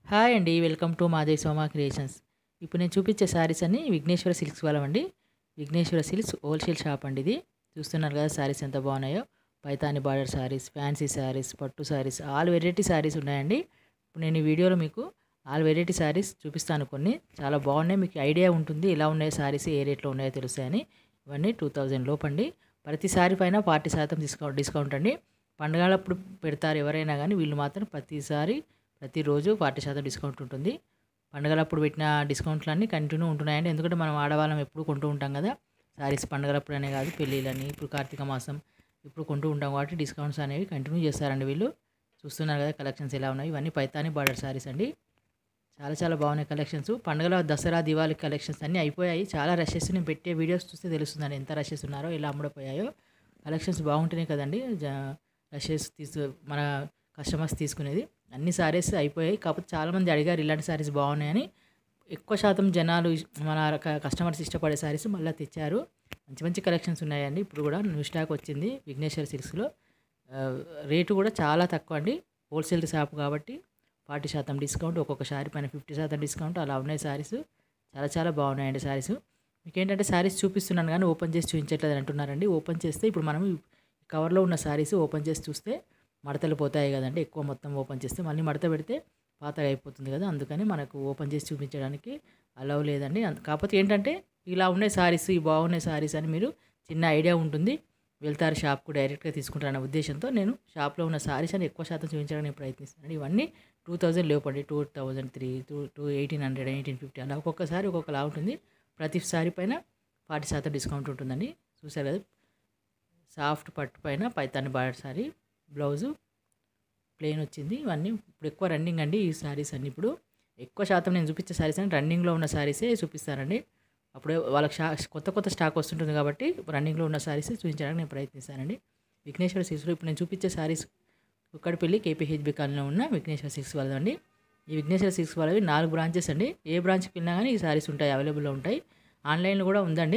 hi అండి welcome to మాదే సోమా creations ఇప్పుడు నేను చూపించే శారీస్ అన్ని విఘ్నేశ్వర సిల్క్స్ వాళ్ళమండి విఘ్నేశ్వర సిల్క్స్ హోల్సేల్ షాప్ అండి ఇది చూస్తున్నారు కదా శారీస్ ఎంత బాగున్నాయో పైతాని బార్డర్ శారీస్ ఫ్యాన్సీ శారీస్ పట్టు శారీస్ ఆల్ వెరైటీ శారీస్ ఉన్నాయండి ఇప్పుడు నేను ఈ వీడియోలో మీకు ఆల్ వెరైటీ శారీస్ చూపిస్తాను కొన్ని చాలా బాగున్నాయి మీకు ఐడియా ఉంటుంది ఎలా ఉన్నాయి శారీస్ ఏ రేట్లో ఉన్నాయో తెలుస్తాయని ఇవన్నీ టూ థౌజండ్ లోపండి ప్రతి శారీ పైన పార్టీ శాతం డిస్కౌంట్ డిస్కౌంట్ అండి పండుగలప్పుడు పెడతారు ఎవరైనా కానీ వీళ్ళు మాత్రం ప్రతిసారి ప్రతిరోజు పార్టీ శాతం డిస్కౌంట్ ఉంటుంది పండుగలప్పుడు పెట్టిన డిస్కౌంట్లన్నీ కంటిన్యూ ఉంటున్నాయండి ఎందుకంటే మనం ఆడవాళ్ళం ఎప్పుడు కొంటూ ఉంటాం కదా శారీస్ పండుగలప్పుడు అనే కాదు పెళ్ళిళ్ళని ఇప్పుడు కార్తీక మాసం ఇప్పుడు కొంటూ ఉంటాం కాబట్టి డిస్కౌంట్స్ అనేవి కంటిన్యూ చేస్తారండి వీళ్ళు చూస్తున్నారు కదా కలెక్షన్స్ ఎలా ఉన్నాయి ఇవన్నీ పైతాని బార్డర్ శారీస్ అండి చాలా చాలా బాగున్నాయి కలెక్షన్స్ పండుగల దసరా దివాళీ కలెక్షన్స్ అన్నీ అయిపోయాయి చాలా రషెస్ నేను పెట్టే వీడియోస్ చూస్తే తెలుస్తుందండి ఎంత రషెస్ ఉన్నారో ఎలా అమ్ముడపోయాయో కలెక్షన్స్ బాగుంటున్నాయి కదండి రషెస్ తీసు మన కస్టమర్స్ తీసుకునేది అన్ని సారీస్ అయిపోయాయి కాకపోతే చాలామంది అడిగారు ఇలాంటి సారీస్ బాగున్నాయని ఎక్కువ శాతం జనాలు ఇష్- మన క- కస్టమర్స్ ఇష్టపడే సారీస్ మళ్ళీ తెచ్చారు మంచి మంచి కలెక్షన్స్ ఉన్నాయండి ఇప్పుడు కూడా న్యూ స్టాక్ వచ్చింది విఘ్నేశ్వర సిల్క్స్లో ఆ, రేటు కూడా చాలా తక్కువ అండి హోల్సేల్ షాప్ కాబట్టి ఫార్టీ శాతం డిస్కౌంట్ ఒక్కొక్క శారీ పైన ఫిఫ్టీ శాతం డిస్కౌంట్ అలా ఉన్నాయి శారీస్ చాలా చాలా బాగున్నాయండి శారీస్ మీకు ఏంటంటే శారీస్ చూపిస్తున్నాను కానీ ఓపెన్ చేసి చూపించట్లేదు అంటున్నారండి ఓపెన్ చేస్తే ఇప్పుడు మనం ఈ కవర్లో ఉన్న శారీస్ ఓపెన్ చేసి చూస్తే మడతలు పోతాయి కదండి ఎక్కువ మొత్తం ఓపెన్ చేస్తే మళ్ళీ మడత పెడితే పాతగా అయిపోతుంది కదా అందుకని మనకు ఓపెన్ చేసి చూపించడానికి అలవ్ లేదండి అంత- కాకపోతే ఏంటంటే ఇలా ఉన్నాయి శారీస్ ఈ బాగున్నాయి శారీస్ అని మీరు చిన్న ఐడియా ఉంటుంది వెళ్తారు షాప్కు డైరెక్ట్గా తీసుకుంటారన్న ఉద్దేశంతో నేను షాప్లో ఉన్న శారీస్ అని ఎక్కువ శాతం చూపించడానికి ప్రయత్నిస్తాను ఇవన్నీ టూ థౌజండ్ లేపండి two thousand three two two eighteen hundred eighteen fifty అలా ఒక్కొక్కసారి ఒక్కొక్కలా ఉంటుంది ప్రతి సారీ పైన ఫార్టీ శాతం డిస్కౌంట్ ఉంటుందండి చూసారు కదా సాఫ్ట్ పట్టు పైన Paithani border sari blouse plain వచ్చింది ఇవన్నీ ఇప్పుడు ఎక్కువ రన్నింగ్ అండి ఈ శారీస్ అన్ని ఇప్పుడు ఎక్కువ శాతం నేను చూపించే శారీస్ అని రన్నింగ్లో ఉన్న శారీసే చూపిస్తానండి అప్పుడే వాళ్ళకి షా కొత్త కొత్త స్టాక్ వస్తుంటుంది కాబట్టి రన్నింగ్లో ఉన్న శారీస్ చూపించడానికి నేను ప్రయత్నిస్తానండి విఘ్నేశ్వర సిల్క్స్లో ఇప్పుడు నేను చూపించే శారీస్ కుక్కడపల్లి కేపీహెచ్బి కాలనీలో ఉన్న విఘ్నేశ్వర సిల్క్స్ వాళ్ళదండి ఈ విఘ్నేశ్వర సిల్క్స్ వాళ్ళవి నాలుగు బ్రాంచెస్ అండి ఏ బ్రాంచ్కి వెళ్ళినా కానీ ఈ శారీస్ ఉంటాయి అవైలబుల్లో ఉంటాయి ఆన్లైన్లో కూడా ఉందండి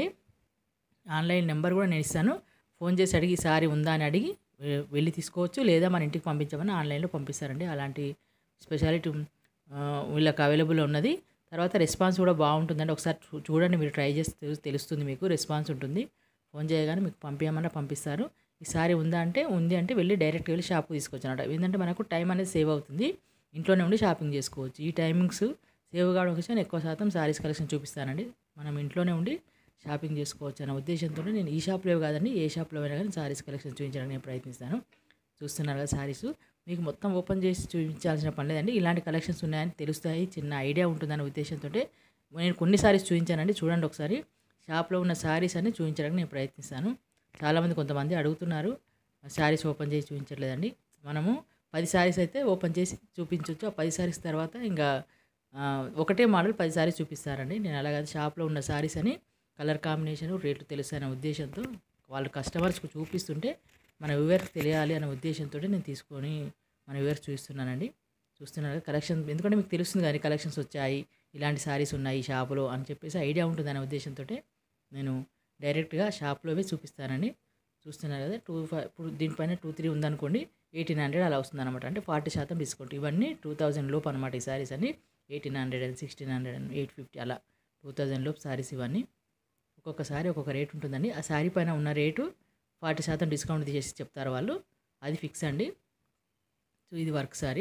ఆన్లైన్ నెంబర్ కూడా నేను ఇస్తాను ఫోన్ చేసి అడిగి ఈ సారీ ఉందా అని అడిగి వె- వెళ్ళి తీసుకోవచ్చు లేదా మన ఇంటికి పంపించమని ఆన్లైన్లో పంపిస్తారండి అలాంటి స్పెషాలిటీ ఆ, వీళ్ళకి అవైలబుల్ ఉన్నది తర్వాత రెస్పాన్స్ కూడా బాగుంటుందండి ఒకసారి చూ- చూడండి మీరు ట్రై చేస్తే తెలు- తెలుస్తుంది మీకు రెస్పాన్స్ ఉంటుంది ఫోన్ చేయగానే మీకు పంపించమన్నా పంపిస్తారు ఈ సారీ ఉందా అంటే ఉంది అంటే వెళ్ళి డైరెక్ట్ వెళ్ళి షాప్కి తీసుకోవచ్చు అనమాట ఏంటంటే మనకు టైం అనేది సేవ్ అవుతుంది ఇంట్లోనే ఉండి షాపింగ్ చేసుకోవచ్చు ఈ టైమింగ్స్ సేవ్ కావడం కోసం నేను ఎక్కువ శాతం సారీస్ కలెక్షన్ చూపిస్తానండి మనం ఇంట్లోనే ఉండి షాపింగ్ చేసుకోవచ్చు అనే ఉద్దేశంతో నేను ఈ షాప్లో కాదండి ఏ షాప్లో అయినా కానీ సారీస్ కలెక్షన్ చూపించడానికి నేను ప్రయత్నిస్తాను చూస్తున్నారు కదా సారీస్ మీకు మొత్తం ఓపెన్ చేసి చూపించాల్సిన పని లేదండి ఇలాంటి కలెక్షన్స్ ఉన్నాయని తెలుస్తాయి చిన్న ఐడియా ఉంటుందనే ఉద్దేశంతో నేను కొన్ని సారీస్ చూపించానండి చూడండి ఒకసారి షాప్లో ఉన్న సారీస్ అన్ని చూపించడానికి నేను ప్రయత్నిస్తాను చాలామంది కొంతమంది అడుగుతున్నారు శారీస్ ఓపెన్ చేసి చూపించట్లేదండి మనము పది శారీస్ అయితే ఓపెన్ చేసి చూపించవచ్చు ఆ పది శారీస్ తర్వాత ఇంకా ఆ, ఒకటే మోడల్ పది శారీస్ చూపిస్తారండి నేను అలా కాదు షాప్లో ఉన్న శారీస్ అని కలర్ కాంబినేషన్ రేట్లు తెలుసు అనే ఉద్దేశంతో వాళ్ళు కస్టమర్స్కి చూపిస్తుంటే మన వ్యూవర్కి తెలియాలి అనే ఉద్దేశంతో నేను తీసుకొని మన వ్యూవర్స్ చూపిస్తున్నానండి చూస్తున్నారు కలెక్షన్ ఎందుకంటే మీకు తెలుస్తుంది కానీ కలెక్షన్స్ వచ్చాయి ఇలాంటి శారీస్ ఉన్నాయి ఈ షాపులో అని చెప్పేసి ఐడియా ఉంటుంది అనే ఉద్దేశంతో నేను డైరెక్ట్గా షాప్లోవే చూపిస్తానండి చూస్తున్నారు కదా టూ ఫైవ్ ఇప్పుడు దీనిపైన టూ త్రీ ఉందనుకోండి ఎయిటీన్ హండ్రెడ్ అలా వస్తుంది అనమాట అంటే ఫార్టీ శాతం డిస్కౌంట్ ఇవన్నీ టూ థౌజండ్ లోపు అనమాట ఈ శారీస్ అన్ని eighteen hundred and sixteen hundred and eight fifty అలా టూ థౌజండ్ లోపు శారీస్ ఇవన్నీ ఒక్కొక్క సారీ ఒక్కొక్క రేట్ ఉంటుందండి ఆ శారీ పైన ఉన్న రేటు ఫార్టీ శాతం డిస్కౌంట్ తీసేసి చెప్తారు వాళ్ళు అది ఫిక్స్ అండి సో ఇది వర్క్ సారీ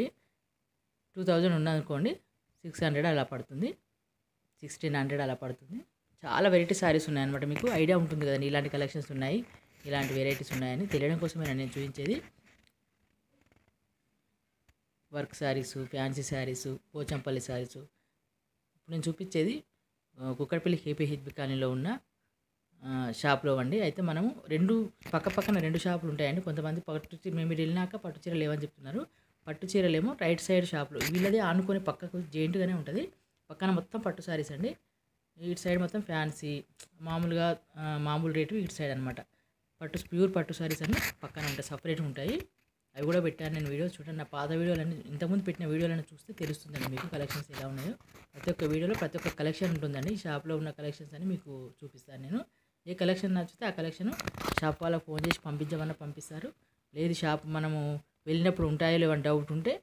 టూ థౌజండ్ ఉన్నదనుకోండి సిక్స్ హండ్రెడ్ అలా పడుతుంది సిక్స్టీన్ హండ్రెడ్ అలా పడుతుంది చాలా వెరైటీ శారీస్ ఉన్నాయన్నమాట మీకు ఐడియా ఉంటుంది కదండి ఇలాంటి కలెక్షన్స్ ఉన్నాయి ఇలాంటి వెరైటీస్ ఉన్నాయని తెలియడం కోసమే నేను చూపించేది వర్క్ శారీస్ ఫ్యాన్సీ శారీస్ పోచంపల్లి శారీస్ ఇప్పుడు నేను చూపించేది ఆ, కుక్కడపల్లి కేపీహెచ్బి కాలనీలో ఉన్న ఆ, షాప్లో అండి అయితే మనము రెండు పక్క పక్కన రెండు షాపులు ఉంటాయండి కొంతమంది పట్టు చీర మేము మీరు వెళ్ళినాక పట్టు చీర లేవని చెప్తున్నారు పట్టు చీరలేమో రైట్ సైడ్ షాప్లో వీళ్ళదే ఆనుకొని పక్కకు జెయింట్గానే ఉంటుంది పక్కన మొత్తం పట్టు సారీస్ అండి ఇటు సైడ్ మొత్తం ఫ్యాన్సీ మామూలుగా ఆ, మామూలు రేటు ఇటు సైడ్ అనమాట పట్టు ప్యూర్ పట్టు సారీస్ అన్ని పక్కన ఉంటాయి సపరేట్ ఉంటాయి అవి కూడా పెట్టాను నేను వీడియో చూడండి నా పాత వీడియోలన్నీ ఇంతకుముందు పెట్టిన వీడియోలను చూస్తే తెలుస్తుందండి మీకు కలెక్షన్స్ ఎలా ఉన్నాయో ప్రతి ఒక్క వీడియోలో ప్రతి ఒక్క కలెక్షన్ ఉంటుందండి ఈ షాప్లో ఉన్న కలెక్షన్స్ అని మీకు చూపిస్తాను నేను ఏ కలెక్షన్ నచ్చితే ఆ కలెక్షన్ షాప్ వాళ్ళకి ఫోన్ చేసి పంపించమన్నా పంపిస్తారు లేదు షాప్ మనము వెళ్ళినప్పుడు ఉంటాయో లేవని డౌట్ ఉంటే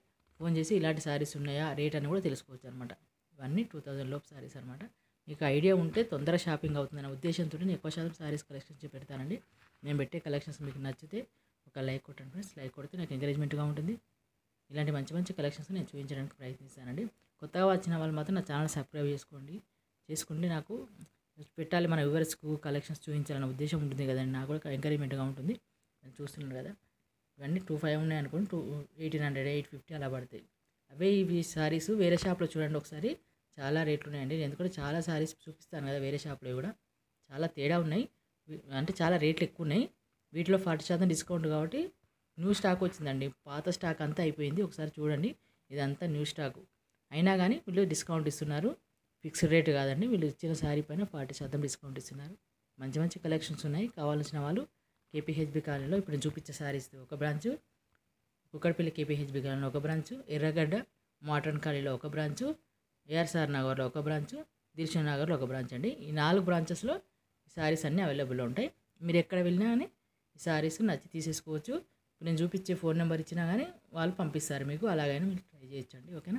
ఫోన్ చేసి ఇలాంటి శారీస్ ఉన్నాయా రేట్ అని కూడా తెలుసుకోవచ్చు అనమాట ఇవన్నీ టూ థౌజండ్ లోపు శారీస్ అనమాట మీకు ఐడియా ఉంటే తొందర షాపింగ్ అవుతుందనే ఉద్దేశంతో నేను ఎక్కువ శాతం శారీస్ కలెక్షన్స్ పెడతానండి నేను పెట్టే కలెక్షన్స్ మీకు నచ్చితే ఒక లైక్ కొట్టండి ఫ్రెండ్స్ లైక్ కొడితే నాకు ఎంకరేజ్మెంట్గా ఉంటుంది ఇలాంటి మంచి మంచి కలెక్షన్స్ నేను చూపించడానికి ప్రయత్నిస్తానండి కొత్తగా వచ్చిన వాళ్ళు మాత్రం నా ఛానల్ సబ్స్క్రైబ్ చేసుకోండి చేసుకుంటే నాకు పెట్టాలి మన వ్యూవర్స్కు కలెక్షన్స్ చూపించాలనే ఉద్దేశం ఉంటుంది కదండి నాకు కూడా ఎంకరేజ్మెంట్గా ఉంటుంది నేను చూస్తున్నాను కదా ఇవన్నీ టూ ఫైవ్ ఉన్నాయి అనుకోండి two eighteen hundred eight fifty అలా పడతాయి అవే ఇవి సారీస్ వేరే షాప్లో చూడండి ఒకసారి చాలా రేట్లు ఉన్నాయండి నేను ఎందుకంటే చాలా సారీస్ చూపిస్తాను కదా వేరే షాప్లో కూడా చాలా తేడా ఉన్నాయి వి- అంటే చాలా రేట్లు ఎక్కువ ఉన్నాయి వీటిలో ఫార్టీ శాతం డిస్కౌంట్ కాబట్టి న్యూ స్టాక్ వచ్చిందండి పాత స్టాక్ అంతా అయిపోయింది ఒకసారి చూడండి ఇదంతా న్యూ స్టాక్ అయినా కానీ వీళ్ళు డిస్కౌంట్ ఇస్తున్నారు ఫిక్స్డ్ రేట్ కాదండి వీళ్ళు ఇచ్చిన శారీ పైన ఫార్టీ శాతం డిస్కౌంట్ ఇస్తున్నారు మంచి మంచి కలెక్షన్స్ ఉన్నాయి కావాల్సిన వాళ్ళు కేపీహెచ్బి కాలనీలో ఇప్పుడు నేను చూపించే శారీస్ ఒక బ్రాంచ్ కుక్కడపల్లి కేపీహెచ్బి కాలనీలో ఒక బ్రాంచ్ ఎర్రగడ్డ మోటర్న్ కాలనీలో ఒక బ్రాంచ్ ఏఆర్సార్ నగర్లో ఒక బ్రాంచ్ దిల్షన్ నగర్లో ఒక బ్రాంచ్ అండి ఈ నాలుగు బ్రాంచెస్లో ఈ శారీస్ అన్నీ అవైలబుల్లో ఉంటాయి మీరు ఎక్కడ వెళ్ళినా కానీ ఈ శారీస్ నచ్చి తీసేసుకోవచ్చు ఇప్పుడు నేను చూపించే ఫోన్ నెంబర్ ఇచ్చినా కానీ వాళ్ళు పంపిస్తారు మీకు అలాగైనా మీరు ట్రై చేయొచ్చండి ఓకేనా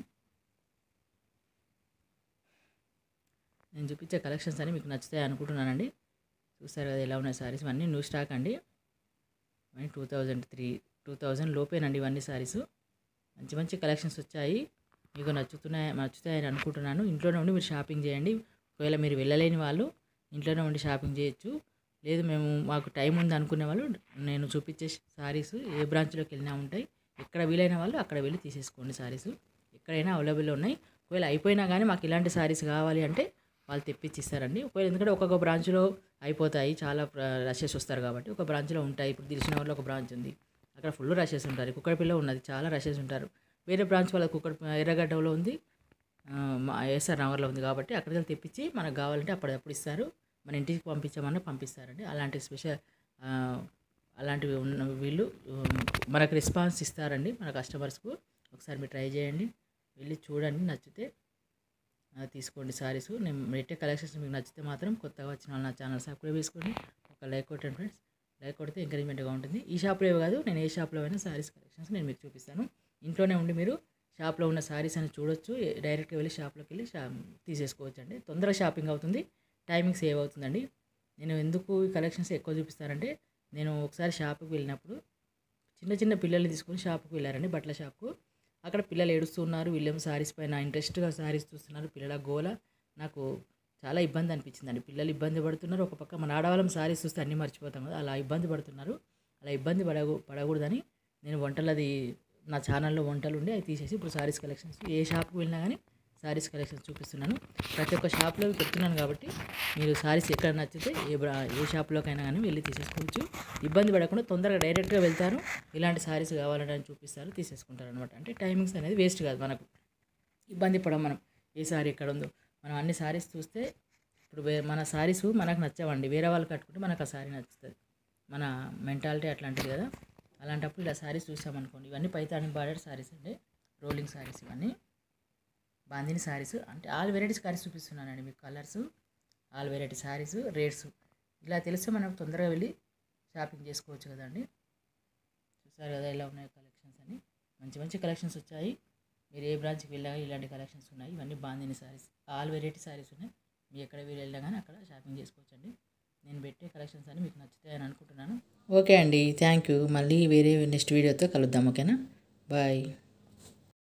నేను చూపించే కలెక్షన్స్ అన్ని మీకు నచ్చుతాయి అనుకుంటున్నానండి చూస్తారు కదా ఎలా ఉన్నాయి సారీస్ ఇవన్నీ న్యూ స్టాక్ అండి ఇవన్నీ two thousand three two thousand లోపేనండి ఇవన్నీ సారీస్ మంచి మంచి కలెక్షన్స్ వచ్చాయి మీకు నచ్చుతున్నాయి నచ్చుతాయని అనుకుంటున్నాను ఇంట్లోనే ఉండి మీరు షాపింగ్ చేయండి ఒకవేళ మీరు వెళ్ళలేని వాళ్ళు ఇంట్లోనే ఉండి షాపింగ్ చేయొచ్చు లేదు మేము మాకు టైం ఉంది అనుకునే వాళ్ళు నేను చూపించే సారీస్ ఏ బ్రాంచ్లోకి వెళ్ళినా ఉంటాయి ఎక్కడ వీలైన వాళ్ళు అక్కడ వెళ్ళి తీసేసుకోండి సారీస్ ఎక్కడైనా అవైలబుల్ ఉన్నాయి ఒకవేళ అయిపోయినా కానీ మాకు ఇలాంటి సారీస్ కావాలి అంటే వాళ్ళు తెప్పించి ఇస్తారండి ఒకవేళ ఎందుకంటే ఒక్కొక్క బ్రాంచ్లో అయిపోతాయి చాలా రషెస్ వస్తారు కాబట్టి ఒక బ్రాంచ్లో ఉంటాయి ఇప్పుడు తెలిసిన వాళ్ళు ఒక బ్రాంచ్ ఉంది అక్కడ ఫుల్ రషెస్ ఉంటారు కుక్కడపిల్ల ఉన్నది చాలా రషెస్ ఉంటారు వేరే బ్రాంచ్ వాళ్ళ కుక్కడ ఎర్రగడ్డలో ఉంది ఆ, మా ఎస్ఆర్ నగర్లో ఉంది కాబట్టి అక్కడికి వెళ్ళి తెప్పించి మనకు కావాలంటే అప్పటికప్పుడు ఇస్తారు మన ఇంటికి పంపించామన్నా పంపిస్తారండి అలాంటి స్పెషల్ ఆ, అలాంటివి ఉన్న వీళ్ళు ఉమ్, మనకు రెస్పాన్స్ ఇస్తారండి మన కస్టమర్స్కు ఒకసారి మీరు ట్రై చేయండి వెళ్ళి చూడండి నచ్చితే ఆ, తీసుకోండి సారీస్ నేను పెట్టే కలెక్షన్స్ మీకు నచ్చితే మాత్రం కొత్తగా వచ్చిన వాళ్ళు నా ఛానల్ సబ్స్క్రైబ్ చేసుకోండి ఒక లైక్ కొట్టండి ఫ్రెండ్స్ లైక్ కొడితే ఎంకరేజ్మెంట్గా ఉంటుంది ఈ షాప్లో ఏవి కాదు నేను ఏ షాప్లో అయినా సారీస్ కలెక్షన్స్ నేను మీకు చూపిస్తాను ఇంట్లోనే ఉండి మీరు షాప్లో ఉన్న సారీస్ అని చూడొచ్చు ఏ- డైరెక్ట్గా వెళ్ళి షాప్లోకి వెళ్ళి షా తీసేసుకోవచ్చు అండి తొందరగా షాపింగ్ అవుతుంది టైమింగ్ సేవ్ అవుతుందండి నేను ఎందుకు ఈ కలెక్షన్స్ ఎక్కువ చూపిస్తానంటే నేను ఒకసారి షాప్కి వెళ్ళినప్పుడు చిన్న చిన్న పిల్లల్ని తీసుకొని షాప్కి వెళ్ళారండి బట్టల షాప్కు అక్కడ పిల్లలు ఏడుస్తున్నారు వీళ్ళేమో సారీస్ పైన ఇంట్రెస్ట్గా సారీస్ చూస్తున్నారు పిల్లల గోల నాకు చాలా ఇబ్బంది అనిపించిందండి పిల్లలు ఇబ్బంది పడుతున్నారు ఒక పక్క మన ఆడవాళ్ళం సారీస్ చూస్తే అన్నీ మర్చిపోతాం కదా అలా ఇబ్బంది పడుతున్నారు అలా ఇబ్బంది పడకూ పడకూడదని నేను వంటలది నా ఛానల్లో వంటలు ఉండి అవి తీసేసి ఇప్పుడు సారీస్ కలెక్షన్స్ ఏ షాప్కి వెళ్ళినా కానీ సారీస్ కలెక్షన్స్ చూపిస్తున్నాను ప్రతి ఒక్క షాప్లో పెడుతున్నాను కాబట్టి మీరు సారీస్ ఎక్కడ నచ్చితే ఏ బ్రా ఏ షాప్లోకైనా కానీ వెళ్ళి తీసేసుకోవచ్చు ఇబ్బంది పడకుండా తొందరగా డైరెక్ట్గా వెళ్తారు ఇలాంటి సారీస్ కావాలని చూపిస్తారు తీసేసుకుంటారు అనమాట అంటే టైమింగ్స్ అనేది వేస్ట్ కాదు మనకు ఇబ్బంది పడం మనం ఏ సారీ ఎక్కడ ఉందో మనం అన్ని సారీస్ చూస్తే ఇప్పుడు వే మన సారీస్ మనకు నచ్చవండి వేరే వాళ్ళు కట్టుకుంటే మనకు ఆ సారీ నచ్చుతుంది మన మెంటాలిటీ అట్లాంటిది కదా అలాంటప్పుడు ఇలా సారీస్ చూసామనుకోండి ఇవన్నీ పైతాని బార్డర్ సారీస్ అండి రోలింగ్ సారీస్ ఇవన్నీ బాందిని సారీస్ అంటే ఆల్ వెరైటీస్ సారీస్ చూపిస్తున్నానండి మీకు colours all variety saris rates ఇలా తెలిస్తే మనం తొందరగా వెళ్ళి షాపింగ్ చేసుకోవచ్చు కదండి చూసారు కదా ఎలా ఉన్నాయి కలెక్షన్స్ అని మంచి మంచి కలెక్షన్స్ వచ్చాయి మీరు ఏ బ్రాంచ్కి వెళ్ళా ఇలాంటి కలెక్షన్స్ ఉన్నాయి ఇవన్నీ బాందిని సారీస్ ఆల్ వెరైటీ సారీస్ ఉన్నాయి మీరు ఎక్కడ మీరు వెళ్ళినా కానీ అక్కడ షాపింగ్ చేసుకోవచ్చండి నేను పెట్టే కలెక్షన్స్ అన్ని మీకు నచ్చుతాయని అనుకుంటున్నాను ఓకే అండి థ్యాంక్ యూ మళ్ళీ వేరే నెక్స్ట్ వీడియోతో కలుద్దాం ఓకేనా బాయ్